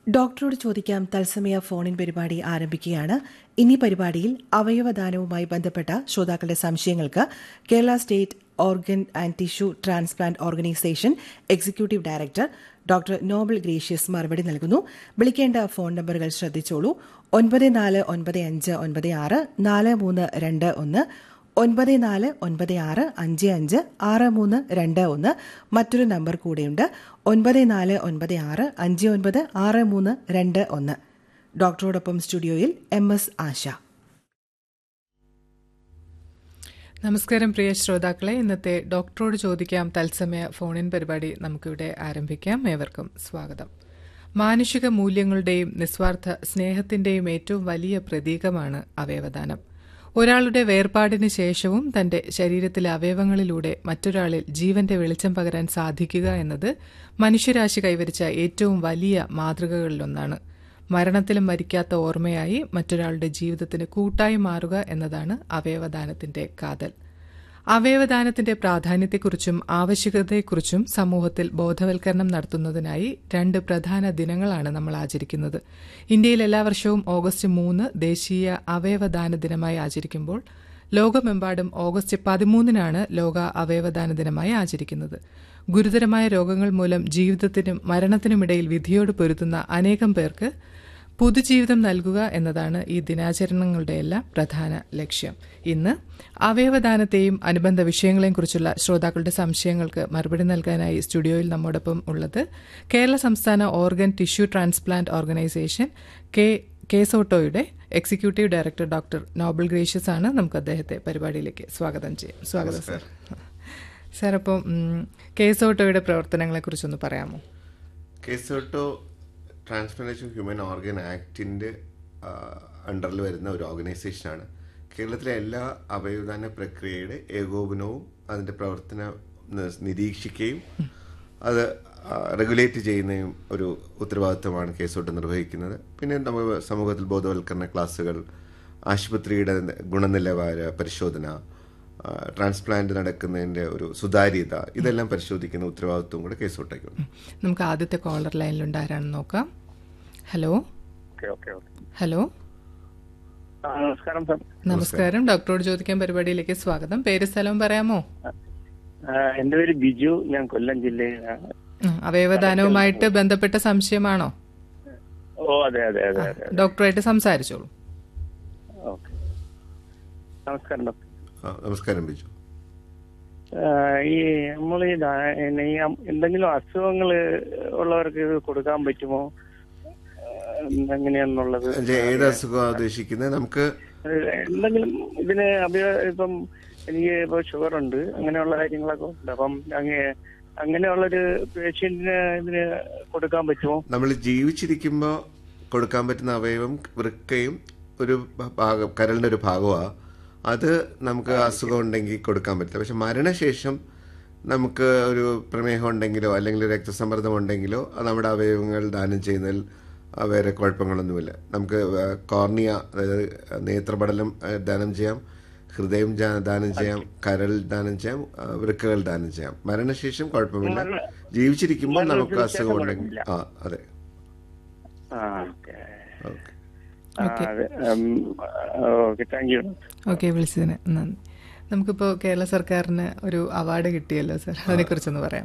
ഡോക്ടറോട് ചോദിക്കാം തത്സമയ ഫോണിൻ പരിപാടി ആരംഭിക്കുകയാണ് ഇനി പരിപാടിയിൽ അവയവദാനവുമായി ബന്ധപ്പെട്ട ശ്രോതാക്കളുടെ സംശയങ്ങൾക്ക് Kerala state organ and tissue transplant organisation executive director doctor Noble Gracious മറുപടി നൽകുന്നു വിളിക്കേണ്ട ഫോൺ നമ്പറുകൾ ശ്രദ്ധിച്ചോളൂ ഒൻപത് നാല് ഒൻപത് അഞ്ച് ഒൻപത് ആറ് നാല് മൂന്ന് രണ്ട് ഒന്ന് ഒൻപത് നാല് ഒൻപത് ആറ് അഞ്ച് അഞ്ച് ആറ് മൂന്ന് രണ്ട് ഒന്ന് മറ്റൊരു നമ്പർ കൂടെയുണ്ട് ഒൻപത് നാല് ഒൻപത് ആറ് അഞ്ച് ഒൻപത് ആറ് മൂന്ന് രണ്ട് ഒന്ന് ഡോക്ടറോടൊപ്പം സ്റ്റുഡിയോയിൽ എം എസ് ആശ നമസ്കാരം പ്രിയ ശ്രോതാക്കളെ ഇന്നത്തെ ഡോക്ടറോട് ചോദിക്കാം തത്സമയ ഫോണിൻ പരിപാടി നമുക്കിവിടെ ആരംഭിക്കാം ഏവർക്കും സ്വാഗതം മാനുഷിക മൂല്യങ്ങളുടെയും നിസ്വാർത്ഥ സ്നേഹത്തിന്റെയും ഏറ്റവും വലിയ പ്രതീകമാണ് അവയവദാനം ഒരാളുടെ വേർപാടിന് ശേഷവും തന്റെ ശരീരത്തിലെ അവയവങ്ങളിലൂടെ മറ്റൊരാളിൽ ജീവന്റെ വെളിച്ചം പകരാൻ സാധിക്കുക എന്നത് മനുഷ്യരാശി കൈവരിച്ച ഏറ്റവും വലിയ മാതൃകകളിലൊന്നാണ് മരണത്തിലും മരിക്കാത്ത ഓർമ്മയായി മറ്റൊരാളുടെ ജീവിതത്തിന് കൂട്ടായി മാറുക എന്നതാണ് അവയവദാനത്തിന്റെ കാതൽ അവയവദാനത്തിന്റെ പ്രാധാന്യത്തെക്കുറിച്ചും ആവശ്യകതയെക്കുറിച്ചും സമൂഹത്തിൽ ബോധവൽക്കരണം നടത്തുന്നതിനായി രണ്ട് പ്രധാന ദിനങ്ങളാണ് നമ്മൾ ആചരിക്കുന്നത് ഇന്ത്യയിൽ എല്ലാ വർഷവും ഓഗസ്റ്റ് മൂന്ന് ദേശീയ അവയവദാന ദിനമായി ആചരിക്കുമ്പോൾ ലോകമെമ്പാടും ഓഗസ്റ്റ് പതിമൂന്നിനാണ് ലോക അവയവദാന ദിനമായി ആചരിക്കുന്നത് ഗുരുതരമായ രോഗങ്ങൾ മൂലം ജീവിതത്തിനും മരണത്തിനുമിടയിൽ വിധിയോട് പൊരുതുന്ന അനേകം പേർക്ക് പുതുജീവിതം നൽകുക എന്നതാണ് ഈ ദിനാചരണങ്ങളുടെ എല്ലാം പ്രധാന ലക്ഷ്യം ഇന്ന് അവയവദാനത്തെയും അനുബന്ധ വിഷയങ്ങളെയും കുറിച്ചുള്ള ശ്രോതാക്കളുടെ സംശയങ്ങൾക്ക് മറുപടി നൽകാനായി സ്റ്റുഡിയോയിൽ നമ്മോടൊപ്പം ഉള്ളത് കേരള സംസ്ഥാന organ tissue transplant organisation K കേസോട്ടോയുടെ executive director doctor Noble Gracious ആണ് നമുക്ക് അദ്ദേഹത്തെ പരിപാടിയിലേക്ക് സ്വാഗതം ചെയ്യാം സ്വാഗതം സർ സാർ അപ്പം കേസോട്ടോയുടെ പ്രവർത്തനങ്ങളെ കുറിച്ചൊന്ന് പറയാമോ കേസോട്ടോ ട്രാൻസ്പ്ലാന്റേഷൻ ഹ്യൂമൻ ഓർഗൻ ആക്ടിൻ്റെ അണ്ടറിൽ വരുന്ന ഒരു ഓർഗനൈസേഷനാണ് കേരളത്തിലെ എല്ലാ അവയവദാന പ്രക്രിയയുടെ ഏകോപനവും അതിൻ്റെ പ്രവർത്തനം നിരീക്ഷിക്കുകയും അത് റെഗുലേറ്റ് ചെയ്യുന്നതും ഒരു ഉത്തരവാദിത്വമാണ് കേസോട്ട് നിർവഹിക്കുന്നത് പിന്നെ നമുക്ക് സമൂഹത്തിൽ ബോധവൽക്കരണ ക്ലാസ്സുകൾ ആശുപത്രിയുടെ ഗുണനിലവാര പരിശോധന ട്രാൻസ്പ്ലാന്റ് നടക്കുന്നതിന്റെ ഒരു സുതാര്യത ഇതെല്ലാം പരിശോധിക്കുന്ന ഉത്തരവാദിത്വം കൂടെ കേസോട്ടേക്കുണ്ട് നമുക്ക് ആദ്യത്തെ കോളർ ലൈനിലുണ്ട് ആരാണെന്ന് നോക്കാം ഹലോ ഹലോ നമസ്കാരം സാർ നമസ്കാരം ഡോക്ടറോട് ചോദിക്കാൻ പരിപാടിയിലേക്ക് സ്വാഗതം പേര് സ്ഥലവും പറയാമോ എന്റെ പേര് ബിജു ഞാൻ കൊല്ലം ജില്ലയിലാണ് അവയവദാനവുമായിട്ട് ബന്ധപ്പെട്ട സംശയമാണോ ഓ അതെ അതെ അതെ അതെ ഡോക്ടറായിട്ട് സംസാരിച്ചോളൂ ഓക്കെ നമസ്കാരം ഡോക്ടർ നമസ്കാരം ബിജു ഈ നമ്മൾ ഈ ഈ എന്തെങ്കിലും അസുഖങ്ങൾ ഉള്ളവർക്ക് ഇത് കൊടുക്കാൻ പറ്റുമോ എങ്ങനെയാന്നുള്ളത് ഏത് അസുഖമാണ് ഉദ്ദേശിക്കുന്നത് നമുക്ക് എന്തെങ്കിലും ഇതിന് അഭിയ ഇപ്പം എനിക്ക് ഇപ്പൊ ഷുഗർ ഉണ്ട് അങ്ങനെയുള്ള കാര്യങ്ങളൊക്കെ ഉണ്ട് അപ്പം അങ്ങ് അങ്ങനെയുള്ളൊരു പേഷ്യന്റിന് ഇതിന് കൊടുക്കാൻ പറ്റുമോ നമ്മൾ ജീവിച്ചിരിക്കുമ്പോൾ കൊടുക്കാൻ പറ്റുന്ന അവയവം വൃക്കയും ഒരു ഭാഗം കരളിന്റെ ഒരു ഭാഗമാണ് അത് നമുക്ക് അസുഖം ഉണ്ടെങ്കിൽ കൊടുക്കാൻ പറ്റില്ല പക്ഷെ മരണശേഷം നമുക്ക് ഒരു പ്രമേഹം ഉണ്ടെങ്കിലോ അല്ലെങ്കിൽ രക്തസമ്മർദ്ദം ഉണ്ടെങ്കിലോ നമ്മുടെ അവയവങ്ങൾ ദാനം ചെയ്യുന്നതിൽ വേറെ കുഴപ്പങ്ങളൊന്നുമില്ല നമുക്ക് കോർണിയ അതായത് നേത്രപടലം ദാനം ചെയ്യാം ഹൃദയം ദാനം ചെയ്യാം കരൾ ദാനം ചെയ്യാം വൃക്കകൾ ദാനം ചെയ്യാം മരണശേഷം കുഴപ്പമില്ല ജീവിച്ചിരിക്കുമ്പോൾ നമുക്ക് അസുഖം ഉണ്ടെങ്കിൽ ആ അതെ ഓക്കെ താങ്ക് യു ഓക്കെ വിളിച്ചതിന് നന്ദി നമുക്കിപ്പോൾ കേരള സർക്കാരിന് ഒരു അവാർഡ് കിട്ടിയല്ലോ സർ അതിനെക്കുറിച്ചൊന്ന് പറയാം